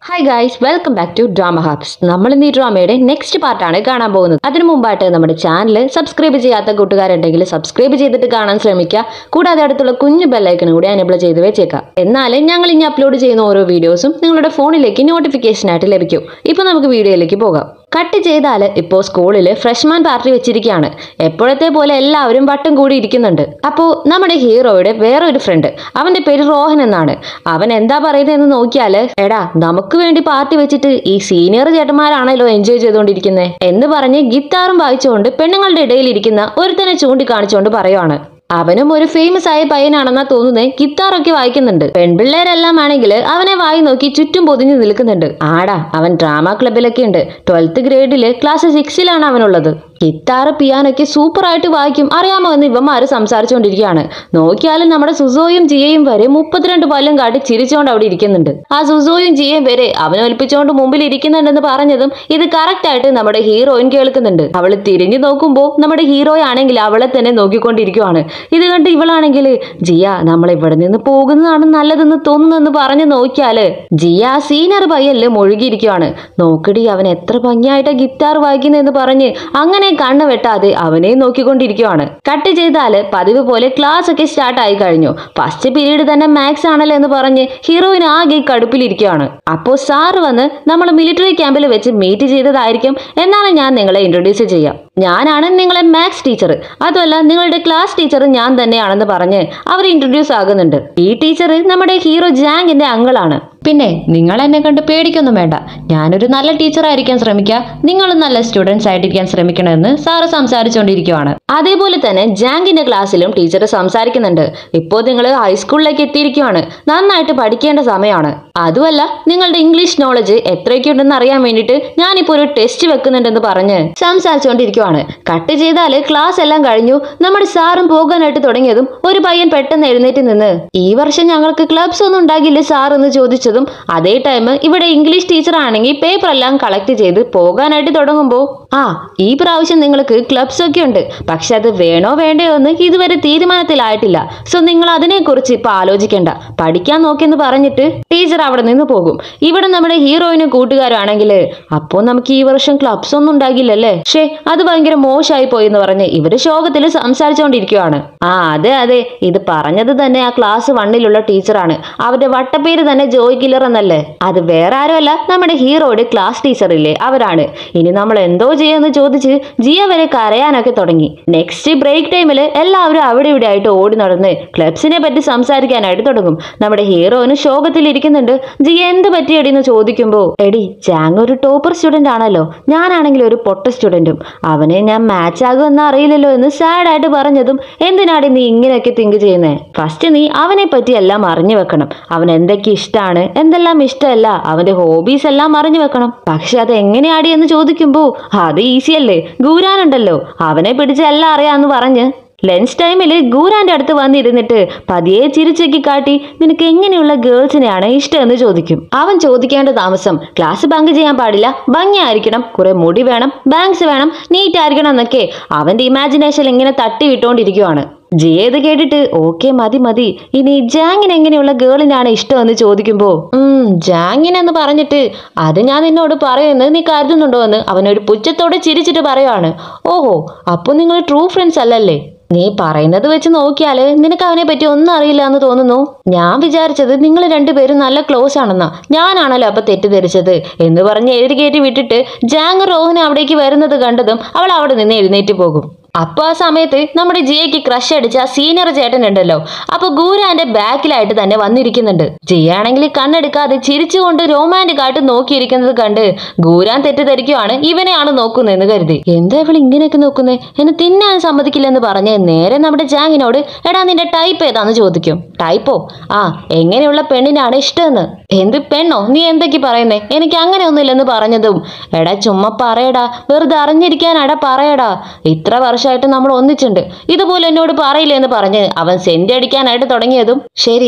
hi guys welcome back to drama hubs നമ്മൾ ഇന്ന് ഈ ഡ്രാമയുടെ നെക്സ്റ്റ് പാർട്ടാണ് കാണാൻ പോകുന്നത് അതിനു മുമ്പായിട്ട് നമ്മുടെ ചാനൽ സബ്സ്ക്രൈബ് ചെയ്യാത്ത കൂട്ടുകാരുണ്ടെങ്കിൽ സബ്സ്ക്രൈബ് ചെയ്തിട്ട് കാണാൻ ശ്രമിക്കുക കൂടാതെ അടുത്തുള്ള കുഞ്ഞു ബെല്ലൈക്കനും കൂടി എനേബിൾ ചെയ്ത് വെച്ചേക്കാം എന്നാലേ ഞങ്ങൾ ഇനി അപ്ലോഡ് ചെയ്യുന്ന ഓരോ വീഡിയോസും നിങ്ങളുടെ ഫോണിലേക്ക് നോട്ടിഫിക്കേഷൻ ആയിട്ട് ലഭിക്കും ഇപ്പോൾ നമുക്ക് വീഡിയോയിലേക്ക് പോകാം കട്ട് ചെയ്താൽ ഇപ്പോൾ സ്കൂളിൽ ഫ്രഷ്മാൻ പാർട്ടി വെച്ചിരിക്കുകയാണ് എപ്പോഴത്തെ പോലെ എല്ലാവരും വട്ടം കൂടി ഇരിക്കുന്നുണ്ട് അപ്പോൾ നമ്മുടെ ഹീറോയുടെ വേറൊരു ഫ്രണ്ട് അവന്റെ പേര് റോഹൻ എന്നാണ് അവൻ എന്താ പറയുന്നതെന്ന് നോക്കിയാൽ എടാ നമുക്ക് വേണ്ടി പാർട്ടി വെച്ചിട്ട് ഈ സീനിയർ ചേട്ടന്മാരാണല്ലോ എൻജോയ് ചെയ്തുകൊണ്ടിരിക്കുന്നത് എന്ന് പറഞ്ഞ് ഗിത്താറും വായിച്ചുകൊണ്ട് പെണ്ണുങ്ങളുടെ ഇടയിൽ ഇരിക്കുന്ന ഒരുത്തനെ ചൂണ്ടിക്കാണിച്ചുകൊണ്ട് പറയുവാണ് അവനും ഒരു ഫേമസ് ആയ പയ്യനാണെന്നാ തോന്നുന്നേ ഗിത്താറൊക്കെ വായിക്കുന്നുണ്ട് പെൺപിള്ളേരെല്ലാം ആണെങ്കിൽ അവനെ വായി നോക്കി ചുറ്റും പൊതിഞ്ഞു നിൽക്കുന്നുണ്ട് ആടാ അവൻ ഡ്രാമ ക്ലബിലൊക്കെ ഉണ്ട് ട്വൽത്ത് ഗ്രേഡില് ക്ലാസ് സിക്സിലാണ് അവനുള്ളത് ഗിത്താറ് പിയാനൊക്കെ സൂപ്പർ ആയിട്ട് വായിക്കും അറിയാമോ എന്ന് ഇവന്മാര് സംസാരിച്ചുകൊണ്ടിരിക്കുകയാണ് നോക്കിയാലും നമ്മുടെ സുസോയും ജിയയും വരെ മുപ്പത്തിരണ്ട് പല്ലും കാട്ടി ചിരിച്ചുകൊണ്ട് അവിടെ ഇരിക്കുന്നുണ്ട് ആ സുസോയും ജിയയും വരെ അവനെ ഒലിപ്പിച്ചുകൊണ്ട് മുമ്പിൽ ഇരിക്കുന്നുണ്ടെന്ന് പറഞ്ഞതും ഇത് കറക്റ്റ് ആയിട്ട് നമ്മുടെ ഹീറോയിൻ കേൾക്കുന്നുണ്ട് അവൾ തിരിഞ്ഞു നോക്കുമ്പോൾ നമ്മുടെ ഹീറോയെ ആണെങ്കിൽ അവളെ തന്നെ നോക്കിക്കൊണ്ടിരിക്കുവാണ് ഇത് കണ്ട് ഇവളാണെങ്കിൽ ജിയ നമ്മൾ ഇവിടെ നിന്ന് പോകുന്നതാണ് നല്ലതെന്ന് തോന്നുന്നെന്ന് പറഞ്ഞു നോക്കിയാല് ജിയ ആ സീനിയർ പയ്യല് മുഴുകിയിരിക്കുവാണ് നോക്കടി അവൻ എത്ര ഭംഗിയായിട്ട് ഗിത്താർ വായിക്കുന്നതെന്ന് പറഞ്ഞ് അങ്ങനെ കണ്ണ് വെട്ടാതെ അവനെ നോക്കിക്കൊണ്ടിരിക്കുവാണ് കട്ട് ചെയ്താല് പതിവ് പോലെ ക്ലാസ് ഒക്കെ സ്റ്റാർട്ട് ആയി കഴിഞ്ഞു ഫസ്റ്റ് പീരീഡ് തന്നെ മാത്സ് ആണല്ലോ എന്ന് പറഞ്ഞ് ഹീറോയിൻ ആകെ കടുപ്പിലിരിക്കുകയാണ് അപ്പോൾ സാറ് വന്ന് നമ്മൾ മിലിറ്ററി ക്യാമ്പിൽ വെച്ച് മീറ്റ് ചെയ്തതായിരിക്കും എന്നാണ് ഞാൻ നിങ്ങളെ ഇൻട്രൊഡ്യൂസ് ചെയ്യാം ഞാനാണ് നിങ്ങളെ മാത്സ് ടീച്ചർ അതുമല്ല നിങ്ങളുടെ ക്ലാസ് ടീച്ചർ ഞാൻ തന്നെയാണെന്ന് പറഞ്ഞ് അവർ ഇൻട്രൊഡ്യൂസ് ആകുന്നുണ്ട് ഈ ടീച്ചർ നമ്മുടെ ഹീറോ ജാങ്കിന്റെ അങ്കിളാണ് പിന്നെ നിങ്ങൾ എന്നെ കണ്ട് പേടിക്കൊന്നും വേണ്ട ഞാനൊരു നല്ല ടീച്ചർ ആയിരിക്കാൻ ശ്രമിക്കുക നിങ്ങളും നല്ല സ്റ്റുഡൻസ് ആയിട്ടിരിക്കാൻ ശ്രമിക്കണമെന്ന് സാറ് സംസാരിച്ചുകൊണ്ടിരിക്കുവാണ് അതേപോലെ തന്നെ ജാങ്കിന്റെ ക്ലാസ്സിലും ടീച്ചർ സംസാരിക്കുന്നുണ്ട് ഇപ്പോൾ നിങ്ങൾ ഹൈസ്കൂളിലേക്ക് എത്തിയിരിക്കുവാണ് നന്നായിട്ട് പഠിക്കേണ്ട സമയമാണ് അതുമല്ല നിങ്ങളുടെ ഇംഗ്ലീഷ് നോളജ് എത്രയൊക്കെ ഉണ്ടെന്ന് അറിയാൻ വേണ്ടിയിട്ട് ഞാനിപ്പോൾ ഒരു ടെസ്റ്റ് വെക്കുന്നുണ്ടെന്ന് പറഞ്ഞ് സംസാരിച്ചുകൊണ്ടിരിക്കുവാണ് കട്ട് ചെയ്താൽ ക്ലാസ് എല്ലാം കഴിഞ്ഞു നമ്മുടെ സാറും പോകാനായിട്ട് തുടങ്ങിയതും ഒരു പയ്യൻ പെട്ടെന്ന് എഴുന്നേറ്റ് നിന്ന് ഈ വർഷം ഞങ്ങൾക്ക് ക്ലബ്സ് ഒന്നും ഉണ്ടാകില്ല സാർ എന്ന് ചോദിച്ചതും അതേ ടൈം ഇവിടെ ഇംഗ്ലീഷ് ടീച്ചർ ആണെങ്കിൽ പേപ്പർ എല്ലാം കളക്ട് ചെയ്ത് പോകാനായിട്ട് തുടങ്ങുമ്പോൾ ആ ഈ പ്രാവശ്യം നിങ്ങൾക്ക് ക്ലബ്സ് ഒക്കെ ഉണ്ട് പക്ഷെ അത് വേണോ വേണ്ടയോ എന്ന് ഇതുവരെ തീരുമാനത്തിലായിട്ടില്ല സോ നിങ്ങൾ അതിനെക്കുറിച്ച് ഇപ്പൊ ആലോചിക്കേണ്ട പഠിക്കാൻ നോക്കിയെന്ന് പറഞ്ഞിട്ട് ടീച്ചർ അവിടെ നിന്ന് പോകും ഇവിടെ നമ്മുടെ ഹീറോയിനും കൂട്ടുകാരാണെങ്കിൽ അപ്പോൾ നമുക്ക് ഈ വർഷം ക്ലബ്സ് ഒന്നും ഉണ്ടാകില്ലല്ലേ ഷേ അത് ഭയങ്കര മോശമായി പോയി എന്ന് പറഞ്ഞ് ഇവര് ശോകത്തിൽ സംസാരിച്ചുകൊണ്ടിരിക്കുകയാണ് ആ അതെ അതെ ഇത് പറഞ്ഞത് തന്നെ ആ ക്ലാസ് വണ്ണിലുള്ള ടീച്ചറാണ് അവരുടെ വട്ടപ്പേര് തന്നെ ജോയ് കില്ലർ എന്നല്ലേ അത് വേറെ ആരുമല്ല നമ്മുടെ ഹീറോയുടെ ക്ലാസ് ടീച്ചർ ഇല്ലേ അവരാണ് ഇനി നമ്മൾ എന്തോ ചെയ്യുമെന്ന് ചോദിച്ച് ജിയ വരെ കരയാനൊക്കെ തുടങ്ങി നെക്സ്റ്റ് ബ്രേക്ക് ടൈമിൽ എല്ലാവരും അവിടെ ഇവിടെ ആയിട്ട് ഓടി നടന്ന് ക്ലബ്സിനെ പറ്റി സംസാരിക്കാനായിട്ട് തുടങ്ങും നമ്മുടെ ഹീറോയിന് ശോകത്തിൽ ഇരിക്കുന്നുണ്ട് ജിയ എന്ത് പറ്റിയടി എന്ന് ചോദിക്കുമ്പോൾ എടി ജാങ് ഒരു ടോപ്പർ സ്റ്റുഡന്റ് ആണല്ലോ ഞാനാണെങ്കിൽ ഒരു പൊട്ട സ്റ്റുഡന്റും അവനെ ഞാൻ മാച്ച് ആകുമെന്ന് അറിയില്ലല്ലോ എന്ന് സാഡ് ആയിട്ട് പറഞ്ഞതും എന്തിനാടി നീ ഇങ്ങനെയൊക്കെ തിങ്ക് ചെയ്യുന്നേ ഫസ്റ്റ് നീ അവനെ പറ്റി എല്ലാം അറിഞ്ഞു വെക്കണം അവൻ എന്തൊക്കെ ഇഷ്ടമാണ് എന്തെല്ലാം ഇഷ്ടമല്ല അവന്റെ ഹോബീസ് എല്ലാം അറിഞ്ഞു വെക്കണം പക്ഷെ അത് എങ്ങനെയാടി എന്ന് ചോദിക്കുമ്പോൾ അത് ഈസി അല്ലേ ഗൂരാനുണ്ടല്ലോ അവനെ പിടിച്ച് എല്ലാം അറിയാന്ന് പറഞ്ഞ് ലഞ്ച് ടൈമിൽ ഗൂരാന്റെ അടുത്ത് വന്നിരുന്നിട്ട് പതിയെ ചിരിച്ചെക്കി കാട്ടി നിനക്ക് എങ്ങനെയുള്ള ഗേൾസിനെയാണ് ഇഷ്ടമെന്ന് ചോദിക്കും അവൻ ചോദിക്കേണ്ട താമസം ക്ലാസ് ബങ്ക് ചെയ്യാൻ പാടില്ല ഭംഗിയായിരിക്കണം കുറെ മുടി വേണം ബാങ്ക്സ് വേണം നീറ്റ് ആയിരിക്കണം എന്നൊക്കെ അവന്റെ ഇമാജിനേഷൻ ഇങ്ങനെ തട്ടി വിട്ടുകൊണ്ടിരിക്കുവാണ് ജിയ ഇത് കേട്ടിട്ട് ഓക്കെ മതി മതി ഇനി ജാങ്ങിന് എങ്ങനെയുള്ള ഗേളിനാണ് ഇഷ്ടമെന്ന് ചോദിക്കുമ്പോ ഉം ജാങ്ങിനെന്ന് പറഞ്ഞിട്ട് അത് ഞാൻ നിന്നോട് പറയുന്നത് നീ കരുതുന്നുണ്ടോ എന്ന് അവനൊരു പുച്ഛത്തോടെ ചിരിച്ചിട്ട് പറയുവാണ് ഓഹോ അപ്പൊ നിങ്ങൾ ട്രൂ ഫ്രണ്ട്സ് അല്ലല്ലേ നീ പറയുന്നത് വെച്ച് നോക്കിയാല് നിനക്ക് അവനെ പറ്റി ഒന്നും അറിയില്ല എന്ന് തോന്നുന്നു ഞാൻ വിചാരിച്ചത് നിങ്ങൾ രണ്ടുപേരും നല്ല ക്ലോസ് ആണെന്നാ ഞാനാണല്ലോ അപ്പൊ തെറ്റിദ്ധരിച്ചത് എന്ന് പറഞ്ഞ് എഴുതി കയറ്റി വിട്ടിട്ട് ജാങ് റോഹന് അവിടേക്ക് വരുന്നത് കണ്ടതും അവൾ അവിടെ നിന്ന് എഴുന്നേറ്റ് പോകും അപ്പൊ ആ സമയത്ത് നമ്മുടെ ജിയയ്ക്ക് ക്രഷ് അടിച്ച ആ സീനിയർ ചേട്ടൻ ഉണ്ടല്ലോ അപ്പൊ ഗൂരാന്റെ ബാക്കിലായിട്ട് തന്നെ വന്നിരിക്കുന്നുണ്ട് ജിയ ആണെങ്കിൽ കണ്ണെടുക്കാതെ ചിരിച്ചുകൊണ്ട് റൊമാൻറ്റിക് ആയിട്ട് നോക്കിയിരിക്കുന്നത് കണ്ട് ഗൂരാൻ തെറ്റിദ്ധരിക്കുവാണ് ഇവനെയാണ് നോക്കുന്നതെന്ന് കരുതി എന്താ ഇവൾ ഇങ്ങനെയൊക്കെ നോക്കുന്നേ എന്നെ തിന്നാൻ സമ്മതിക്കില്ലെന്ന് പറഞ്ഞ് നേരെ നമ്മുടെ ജാങ്ങിനോട് എടാ നിന്റെ ടൈപ്പ് ഏതാന്ന് ചോദിക്കും ടൈപ്പോ ആ എങ്ങനെയുള്ള പെണ്ണിനാണ് ഇഷ്ടമെന്ന് എന്ത് പെണ്ണോ നീ എന്തൊക്കെ പറയുന്നേ എനിക്ക് അങ്ങനെ ഒന്നുമില്ലെന്ന് പറഞ്ഞതും എടാ ചുമ്മാ പറയടാ വെറുതെ അറിഞ്ഞിരിക്കാനാടാ പറയടാ ഇത്ര വർഷമായിട്ട് നമ്മൾ ഒന്നിച്ചുണ്ട് ഇതുപോലെ എന്നോട് പറയില്ല എന്ന് പറഞ്ഞ് അവൻ സെന്റ് അടിക്കാനായിട്ട് തുടങ്ങിയതും ശരി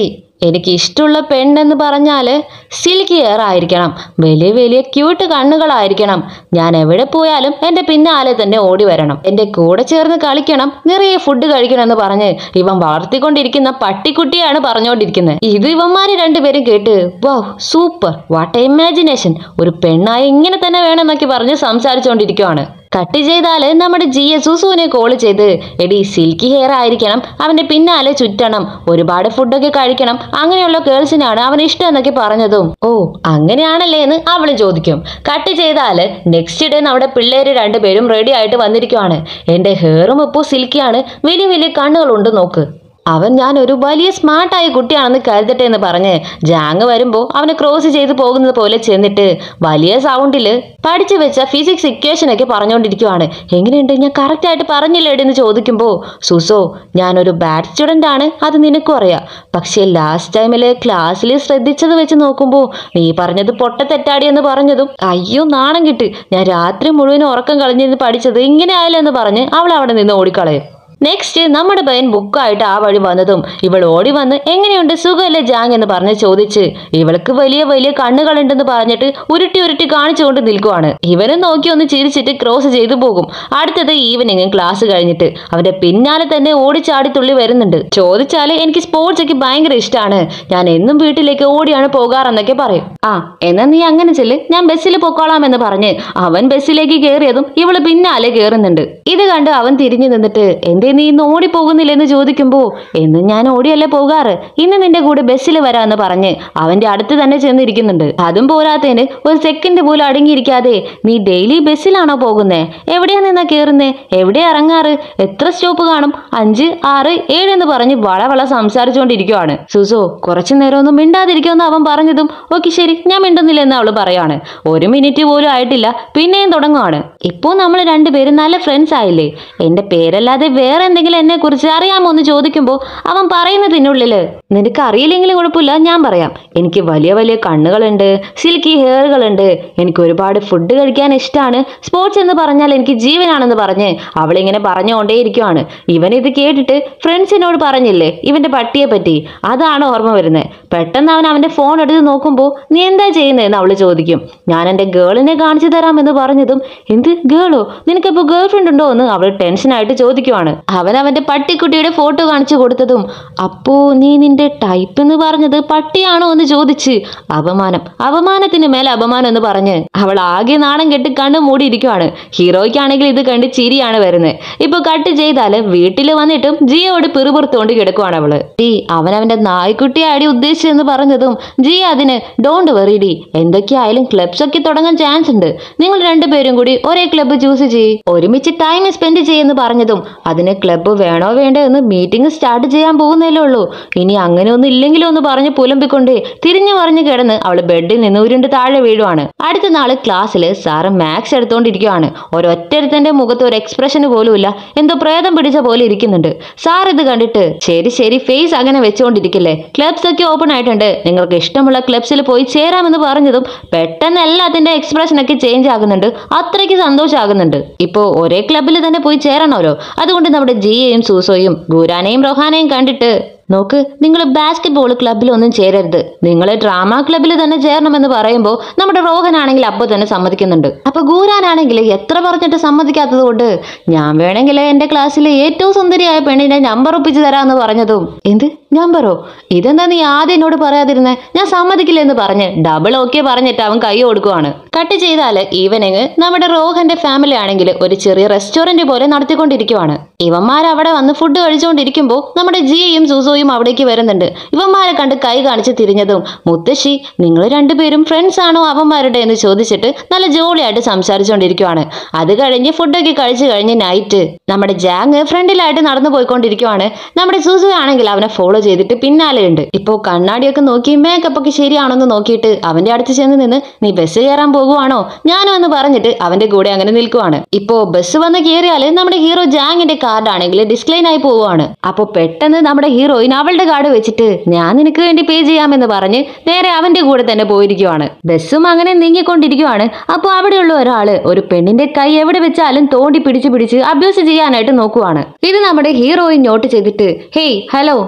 എനിക്ക് ഇഷ്ടമുള്ള പെണ്ണെന്ന് പറഞ്ഞാല് സിൽക്കി ഹെയർ ആയിരിക്കണം വലിയ വലിയ ക്യൂട്ട് കണ്ണുകളായിരിക്കണം ഞാൻ എവിടെ പോയാലും എന്റെ പിന്നാലെ തന്നെ ഓടി വരണം എന്റെ കൂടെ ചേർന്ന് കളിക്കണം നിറയെ ഫുഡ് കഴിക്കണം എന്ന് പറഞ്ഞ് ഇവൻ വളർത്തിക്കൊണ്ടിരിക്കുന്ന പട്ടിക്കുട്ടിയാണ് പറഞ്ഞുകൊണ്ടിരിക്കുന്നത് ഇത് ഇവന്മാര് രണ്ടുപേരും കേട്ട് വൗ സൂപ്പർ വാട്ട് ഇമാജിനേഷൻ ഒരു പെണ്ണായി ഇങ്ങനെ തന്നെ വേണമെന്നൊക്കെ പറഞ്ഞ് സംസാരിച്ചുകൊണ്ടിരിക്കുവാണ് കട്ട് ചെയ്താല് നമ്മുടെ ജി എസ് സുസുവിനെ കോൾ ചെയ്ത് എടി സിൽക്കി ഹെയർ ആയിരിക്കണം അവന്റെ പിന്നാലെ ചുറ്റണം ഒരുപാട് ഫുഡൊക്കെ കഴിക്കണം അങ്ങനെയുള്ള ഗേൾസിനാണ് അവന് ഇഷ്ടം എന്നൊക്കെ പറഞ്ഞതും ഓ അങ്ങനെയാണല്ലേ എന്ന് അവള് ചോദിക്കും കട്ട് ചെയ്താല് നെക്സ്റ്റ് ഡേ നമ്മുടെ പിള്ളേര് രണ്ടുപേരും റെഡി ആയിട്ട് വന്നിരിക്കുവാണ് എന്റെ ഹെയറും ഇപ്പോൾ സിൽക്കിയാണ് വലിയ വലിയ കണ്ണുകളുണ്ട് നോക്ക് അവൻ ഞാൻ ഒരു വലിയ സ്മാർട്ടായ കുട്ടിയാണെന്ന് കരുതട്ടെ എന്ന് പറഞ്ഞ് ജാങ് വരുമ്പോൾ അവനെ ക്രോസ് ചെയ്ത് പോകുന്നത് പോലെ ചെന്നിട്ട് വലിയ സൗണ്ടിൽ പഠിച്ചു വെച്ച ഫിസിക്സ് ഇക്വേഷൻ ഒക്കെ പറഞ്ഞുകൊണ്ടിരിക്കുവാണ് എങ്ങനെയുണ്ട് ഞാൻ കറക്റ്റ് ആയിട്ട് പറഞ്ഞില്ലേടി എന്ന് ചോദിക്കുമ്പോൾ സുസോ ഞാനൊരു ബാഡ് സ്റ്റുഡൻ്റ് ആണ് അത് നിനക്കും അറിയാം പക്ഷേ ലാസ്റ്റ് ടൈമിൽ ക്ലാസ്സിൽ ശ്രദ്ധിച്ചത് വെച്ച് നോക്കുമ്പോൾ നീ പറഞ്ഞത് പൊട്ട തെറ്റാടി എന്ന് പറഞ്ഞതും അയ്യോ നാണം കിട്ട് ഞാൻ രാത്രി മുഴുവൻ ഉറക്കം കളഞ്ഞിരുന്ന് പഠിച്ചത് ഇങ്ങനെ ആയാലോ എന്ന് പറഞ്ഞ് അവൾ അവിടെ നിന്ന് ഓടിക്കളയും നെക്സ്റ്റ് നമ്മുടെ പയ്യൻ ബുക്കായിട്ട് ആ വഴി വന്നതും ഇവൾ ഓടി വന്ന് എങ്ങനെയുണ്ട് സുഖമല്ലേ ജാങ് എന്ന് പറഞ്ഞ് ചോദിച്ച് ഇവൾക്ക് വലിയ വലിയ കണ്ണുകളുണ്ടെന്ന് പറഞ്ഞിട്ട് ഉരുട്ടി ഉരുട്ടി കാണിച്ചുകൊണ്ട് നിൽക്കുവാണ് ഇവനും നോക്കി ഒന്ന് ചിരിച്ചിട്ട് ക്രോസ് ചെയ്തു പോകും അടുത്തത് ഈവനിങ് ക്ലാസ് കഴിഞ്ഞിട്ട് അവന്റെ പിന്നാലെ തന്നെ ഓടിച്ചാടി തുള്ളി വരുന്നുണ്ട് ചോദിച്ചാല് എനിക്ക് സ്പോർട്സ് ഒക്കെ ഭയങ്കര ഇഷ്ടമാണ് ഞാൻ എന്നും വീട്ടിലേക്ക് ഓടിയാണ് പോകാറെന്നൊക്കെ പറയും ആ എന്നാ നീ അങ്ങനെ ചെല്ല് ഞാൻ ബസ്സിൽ പൊക്കോളാം എന്ന് പറഞ്ഞ് അവൻ ബസ്സിലേക്ക് കയറിയതും ഇവള് പിന്നാലെ കയറുന്നുണ്ട് ഇത് കണ്ട് അവൻ തിരിഞ്ഞു നിന്നിട്ട് എന്തേ നീ ഇന്ന് ഓടിപ്പോകുന്നില്ലെന്ന് ചോദിക്കുമ്പോ എന്നും ഞാൻ ഓടിയല്ലേ പോകാറ് ഇന്ന് നിന്റെ കൂടെ ബസ്സിൽ വരാന്ന് പറഞ്ഞ് അവന്റെ അടുത്ത് തന്നെ ചെന്നിരിക്കുന്നുണ്ട് അതും പോരാത്തതിന് ഒരു സെക്കൻഡ് പോലും അടങ്ങിയിരിക്കാതെ നീ ഡെയിലി ബസ്സിലാണോ പോകുന്നേ എവിടെയാ നിന്നാ കേറുന്നേ എവിടെ ഇറങ്ങാറ് എത്ര സ്റ്റോപ്പ് കാണും അഞ്ച് ആറ് ഏഴ് എന്ന് പറഞ്ഞ് വളവള സംസാരിച്ചുകൊണ്ടിരിക്കുവാണ് സുസോ കുറച്ചു നേരം ഒന്നും മിണ്ടാതിരിക്കുമെന്ന് അവൻ പറഞ്ഞതും ഓക്കെ ശരി ഞാൻ മിണ്ടുന്നില്ല എന്ന് അവള് പറയാണ് ഒരു മിനിറ്റ് പോലും ആയിട്ടില്ല പിന്നെയും തുടങ്ങുവാണ് ഇപ്പോ നമ്മൾ രണ്ടുപേരും നല്ല ഫ്രണ്ട്സ് ആയില്ലേ എന്റെ പേരല്ലാതെ വേറെ എന്തെങ്കിലും എന്നെ കുറിച്ച് അറിയാമോ എന്ന് ചോദിക്കുമ്പോൾ അവൻ പറയുന്നതിനുള്ളില് നിനക്ക് അറിയില്ലെങ്കിലും കുഴപ്പമില്ല ഞാൻ പറയാം എനിക്ക് വലിയ വലിയ കണ്ണുകളുണ്ട് സിൽക്കി ഹെയറുകളുണ്ട് എനിക്ക് ഒരുപാട് ഫുഡ് കഴിക്കാൻ ഇഷ്ടമാണ് സ്പോർട്സ് എന്ന് പറഞ്ഞാൽ എനിക്ക് ജീവനാണെന്ന് പറഞ്ഞ് അവളിങ്ങനെ പറഞ്ഞുകൊണ്ടേയിരിക്കുവാണ് ഇവൻ ഇത് കേട്ടിട്ട് ഫ്രണ്ട്സിനോട് പറഞ്ഞില്ലേ ഇവന്റെ പട്ടിയെ പറ്റി അതാണ് ഓർമ്മ വരുന്നത് പെട്ടെന്ന് അവൻ അവന്റെ ഫോൺ എടുത്ത് നോക്കുമ്പോൾ നീ എന്താ ചെയ്യുന്നതെന്ന് അവള് ചോദിക്കും ഞാൻ എന്റെ ഗേളിനെ കാണിച്ചു തരാമെന്ന് പറഞ്ഞതും എന്ത് ഗേളോ നിനക്കിപ്പോ ഗേൾ ഫ്രണ്ട് ഉണ്ടോ എന്ന് അവൾ ടെൻഷനായിട്ട് ചോദിക്കുവാണ് അവൻ അവന്റെ പട്ടിക്കുട്ടിയുടെ ഫോട്ടോ കാണിച്ചു കൊടുത്തതും അപ്പോ നീ നിന്റെ ടൈപ്പ് എന്ന് പറഞ്ഞത് പട്ടിയാണോ എന്ന് ചോദിച്ച് അപമാനം അപമാനത്തിന് മേലെ അപമാനം എന്ന് പറഞ്ഞ് അവൾ ആകെ നാണം കെട്ട് കണ്ണു മൂടിയിരിക്കുവാണ് ഹീറോയ്ക്കാണെങ്കിൽ ഇത് കണ്ട് ചിരിയാണ് വരുന്നത് ഇപ്പൊ കട്ട് ചെയ്താല് വീട്ടിൽ വന്നിട്ടും ജിയോട് പിറുപിറുത്തോണ്ട് കിടക്കുവാണ് അവള് ഡി അവൻ അവന്റെ നായ്ക്കുട്ടിയെ അടി ഉദ്ദേശിച്ചെന്ന് പറഞ്ഞതും ജിയ അതിന് ഡോണ്ട് വെറി ഡി എന്തൊക്കെയായാലും ക്ലബ്സ് ഒക്കെ തുടങ്ങാൻ ചാൻസ് ഉണ്ട് നിങ്ങൾ രണ്ടുപേരും കൂടി ഒരേ ക്ലബ്ബ് ചൂസ് ചെയ്യ് ഒരുമിച്ച് ടൈം സ്പെൻഡ് ചെയ്യുമെന്ന് പറഞ്ഞതും അതിന് ക്ലബ്ബ് വേണോ വേണ്ടോ എന്ന് മീറ്റിംഗ് സ്റ്റാർട്ട് ചെയ്യാൻ പോകുന്നല്ലേ ഉള്ളൂ ഇനി അങ്ങനെ ഒന്നും ഇല്ലെങ്കിലോ എന്ന് പറഞ്ഞ് പുലമ്പിക്കൊണ്ട് തിരിഞ്ഞു മറിഞ്ഞു കിടന്ന് അവൾ ബെഡിൽ നിന്ന് ഉരുണ്ട് താഴെ വീഴുവാണ് അടുത്ത നാള് ക്ലാസ്സിൽ സാറ് മാത്സ് എടുത്തോണ്ടിരിക്കുവാണ് ഒരൊറ്റരുത്തന്റെ മുഖത്ത് ഒരു എക്സ്പ്രഷൻ പോലുമില്ല എന്തോ പ്രേതം പിടിച്ച പോലെ ഇരിക്കുന്നുണ്ട് സാർ ഇത് കണ്ടിട്ട് ശരി ശരി ഫേസ് അങ്ങനെ വെച്ചുകൊണ്ടിരിക്കില്ലേ ക്ലബ്സ് ഒക്കെ ഓപ്പൺ ആയിട്ടുണ്ട് നിങ്ങൾക്ക് ഇഷ്ടമുള്ള ക്ലബ്സിൽ പോയി ചേരാമെന്ന് പറഞ്ഞതും പെട്ടെന്ന് എല്ലാത്തിന്റെ എക്സ്പ്രഷൻ ഒക്കെ ചേഞ്ച് ആകുന്നുണ്ട് അത്രയ്ക്ക് സന്തോഷമാകുന്നുണ്ട് ഇപ്പോ ഒരേ ക്ലബ്ബിൽ തന്നെ പോയി ചേരണമല്ലോ അതുകൊണ്ട് നമ്മുടെ ജിയയും സൂസോയും ഗുരാനെയും റൊഹാനെയും കണ്ടിട്ട് നോക്ക് നിങ്ങൾ ബാസ്കറ്റ് ബോൾ ക്ലബ്ബിലൊന്നും ചേരരുത് നിങ്ങൾ ഡ്രാമ ക്ലബ്ബിൽ തന്നെ ചേരണമെന്ന് പറയുമ്പോൾ നമ്മുടെ റോഹനാണെങ്കിൽ അപ്പോൾ തന്നെ സമ്മതിക്കുന്നുണ്ട് അപ്പൊ ഗൂരാനാണെങ്കിൽ എത്ര പറഞ്ഞിട്ട് സമ്മതിക്കാത്തത് കൊണ്ട് ഞാൻ വേണമെങ്കിൽ എന്റെ ക്ലാസ്സിലെ ഏറ്റവും സുന്ദരിയായ പെണ്ണിന്റെ നമ്പർ ഒപ്പിച്ച് തരാമെന്ന് പറഞ്ഞതും എന്ത് നമ്പറോ ഇതെന്താ നീ ആദ്യം എന്നോട് പറയാതിരുന്നേ ഞാൻ സമ്മതിക്കില്ല എന്ന് പറഞ്ഞ് ഡബിൾ ഓക്കെ പറഞ്ഞിട്ട് അവൻ കൈ കൊടുക്കുവാണ് കട്ട് ചെയ്താല് ഈവനിങ് നമ്മുടെ റോഹന്റെ ഫാമിലി ആണെങ്കിൽ ഒരു ചെറിയ റെസ്റ്റോറന്റ് പോലെ നടത്തിക്കൊണ്ടിരിക്കുവാണ് ഇവന്മാർ അവിടെ വന്ന് ഫുഡ് കഴിച്ചുകൊണ്ടിരിക്കുമ്പോൾ നമ്മുടെ ജിയയും സൂസോയും അവിടേക്ക് വരുന്നുണ്ട് ഇവന്മാരെ കണ്ട് കൈ കാണിച്ച് തിരിഞ്ഞതും മുത്തശ്ശി നിങ്ങൾ രണ്ടുപേരും ഫ്രണ്ട്സ് ആണോ അവന്മാരുടെ എന്ന് ചോദിച്ചിട്ട് നല്ല ജോളിയായിട്ട് സംസാരിച്ചുകൊണ്ടിരിക്കുവാണ് അത് കഴിഞ്ഞ് ഫുഡൊക്കെ കഴിച്ചു കഴിഞ്ഞ് നൈറ്റ് നമ്മുടെ ജാങ് ഫ്രണ്ടിലായിട്ട് നടന്നു പോയിക്കൊണ്ടിരിക്കുവാണ് നമ്മുടെ സൂസു ആണെങ്കിൽ അവനെ ഫോളോ ചെയ്തിട്ട് പിന്നാലെയുണ്ട് ഇപ്പോ കണ്ണാടിയൊക്കെ നോക്കി മേക്കപ്പ് ഒക്കെ ശരിയാണോന്ന് നോക്കിയിട്ട് അവന്റെ അടുത്ത് ചെന്ന് നിന്ന് നീ ബസ് കയറാൻ പോകുവാണോ ഞാനോ എന്ന് പറഞ്ഞിട്ട് അവന്റെ കൂടെ അങ്ങനെ നിൽക്കുവാണ് ഇപ്പോ ബസ് വന്ന് കയറിയാല് നമ്മുടെ ഹീറോ ജാങ്ങിന്റെ കാർഡ് ആണെങ്കിൽ ഡിസ്ക്ലൈൻ ആയി പോവുകയാണ് അപ്പോ പെട്ടെന്ന് നമ്മുടെ ഹീറോയിൻ അവളുടെ കാർഡ് വെച്ചിട്ട് ഞാൻ നിനക്ക് വേണ്ടി പേ ചെയ്യാമെന്ന് പറഞ്ഞ് നേരെ അവന്റെ കൂടെ തന്നെ പോയിരിക്കുവാണ് ബസ്സും അങ്ങനെ നീങ്ങിക്കൊണ്ടിരിക്കുവാണ് അപ്പൊ അവിടെയുള്ള ഒരാള് ഒരു പെണ്ണിന്റെ കൈ എവിടെ വെച്ചാലും തോണ്ടി പിടിച്ച് പിടിച്ച് അബ്യൂസ് ചെയ്യാനായിട്ട് നോക്കുവാണ് ഇത് നമ്മുടെ ഹീറോയിൻ നോട്ട് ചെയ്തിട്ട് ഹേയ് ഹലോ നിങ്ങൾ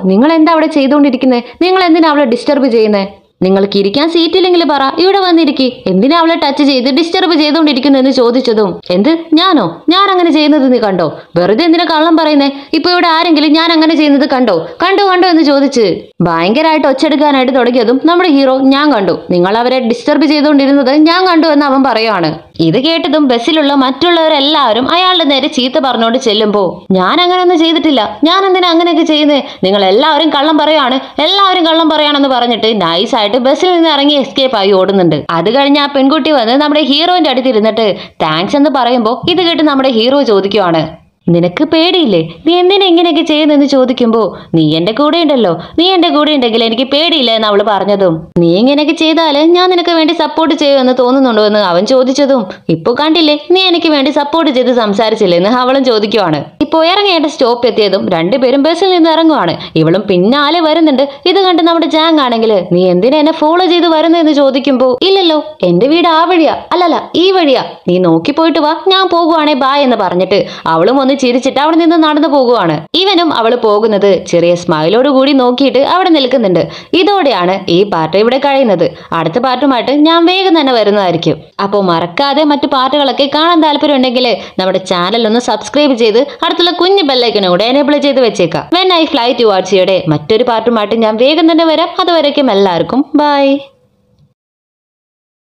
എന്താ അവിടെ ചെയ്തുകൊണ്ടിരിക്കുന്നത് നിങ്ങൾ എന്തിനാ അവളെ ഡിസ്റ്റർബ് ചെയ്യുന്നത് നിങ്ങൾക്ക് ഇരിക്കാൻ സീറ്റില്ലെങ്കിൽ പറ ഇവിടെ വന്നിരിക്കി എന്തിനാ അവളെ ടച്ച് ചെയ്ത് ഡിസ്റ്റർബ് ചെയ്തുകൊണ്ടിരിക്കുന്നു എന്ന് ചോദിച്ചതും എന്ത് ഞാനോ ഞാൻ അങ്ങനെ ചെയ്യുന്നത് നീ കണ്ടോ വെറുതെ എന്തിനാ കള്ളം പറയുന്നേ ഇപ്പൊ ഇവിടെ ആരെങ്കിലും ഞാൻ അങ്ങനെ ചെയ്യുന്നത് കണ്ടോ കണ്ടോ കണ്ടോ എന്ന് ചോദിച്ച് ഭയങ്കരമായിട്ട് ഒച്ചെടുക്കാനായിട്ട് തുടങ്ങിയതും നമ്മുടെ ഹീറോ ഞാൻ കണ്ടു നിങ്ങൾ അവരെ ഡിസ്റ്റർബ് ചെയ്തുകൊണ്ടിരുന്നത് ഞാൻ കണ്ടു എന്ന് അവൻ പറയുവാണ് ഇത് കേട്ടതും ബസ്സിലുള്ള മറ്റുള്ളവരെല്ലാവരും അയാളുടെ നേരെ ചീത്ത പറഞ്ഞുകൊണ്ട് ചെല്ലുമ്പോ ഞാൻ അങ്ങനെയൊന്നും ചെയ്തിട്ടില്ല ഞാൻ എന്തിനാ അങ്ങനെയൊക്കെ ചെയ്യുന്നത് നിങ്ങൾ എല്ലാവരും കള്ളം പറയാണ് എല്ലാവരും കള്ളം പറയാണെന്ന് പറഞ്ഞിട്ട് നൈസായിട്ട് ബസ്സിൽ നിന്ന് ഇറങ്ങി എസ്കേപ്പ് ആയി ഓടുന്നുണ്ട് അത് കഴിഞ്ഞ് ആ പെൺകുട്ടി വന്ന് നമ്മുടെ ഹീറോന്റെ അടുത്തിരുന്നിട്ട് താങ്ക്സ് എന്ന് പറയുമ്പോൾ ഇത് കേട്ട് നമ്മുടെ ഹീറോ ചോദിക്കുവാണ് നിനക്ക് പേടിയില്ലേ നീ എന്തിനാ ഇങ്ങനെയൊക്കെ ചെയ്യുന്നെന്ന് ചോദിക്കുമ്പോ നീ എന്റെ കൂടെ ഉണ്ടല്ലോ നീ എന്റെ കൂടെ ഉണ്ടെങ്കിൽ എനിക്ക് പേടിയില്ല എന്ന് അവള് പറഞ്ഞതും നീ ഇങ്ങനെയൊക്കെ ചെയ്താല് ഞാൻ നിനക്ക് വേണ്ടി സപ്പോർട്ട് ചെയ്യുമെന്ന് തോന്നുന്നുണ്ടോ എന്ന് അവൻ ചോദിച്ചതും ഇപ്പൊ കണ്ടില്ലേ നീ എനിക്ക് വേണ്ടി സപ്പോർട്ട് ചെയ്ത് സംസാരിച്ചില്ലേ എന്ന് അവളും ചോദിക്കുവാണ് ഇപ്പൊ ഇറങ്ങേണ്ട സ്റ്റോപ്പ് എത്തിയതും രണ്ടുപേരും ബസ്സിൽ നിന്ന് ഇറങ്ങുവാണ് ഇവളും പിന്നാലെ വരുന്നുണ്ട് ഇത് കണ്ട് നമ്മുടെ ജാങ് ആണെങ്കിൽ നീ എന്തിനാ എന്നെ ഫോളോ ചെയ്ത് വരുന്നതെന്ന് ചോദിക്കുമ്പോ ഇല്ലല്ലോ എന്റെ വീട് ആ വഴിയാ അല്ലല്ല ഈ വഴിയാ നീ നോക്കി പോയിട്ട് വാ ഞാൻ പോകുവാണേ ബായ് എന്ന് പറഞ്ഞിട്ട് അവളും ഒന്ന് ചിരിച്ചിട്ട് അവിടെ നിന്ന് നടന്നു പോകുവാണ് ഇവനും അവള് പോകുന്നത് ചെറിയ സ്മൈലോട് കൂടി നോക്കിയിട്ട് അവിടെ നിൽക്കുന്നുണ്ട് ഇതോടെയാണ് ഈ പാർട്ട് ഇവിടെ കഴിയുന്നത് അടുത്ത പാർട്ടുമായിട്ട് ഞാൻ വേഗം തന്നെ വരുന്നതായിരിക്കും അപ്പോൾ മറക്കാതെ മറ്റു പാർട്ടുകളൊക്കെ കാണാൻ താല്പര്യം ഉണ്ടെങ്കിൽ നമ്മുടെ ചാനൽ ഒന്ന് സബ്സ്ക്രൈബ് ചെയ്ത് അടുത്തുള്ള കുഞ്ഞു ബെല്ലൈക്കനും കൂടെ എനേബിൾ ചെയ്ത് വെച്ചേക്കാം വെൻ ഐ ഫ്ലൈ ടു വാട്സിയുടെ മറ്റൊരു പാർട്ടുമായിട്ട് ഞാൻ വേഗം തന്നെ വരാം അതുവരേക്കും എല്ലാവർക്കും ബൈ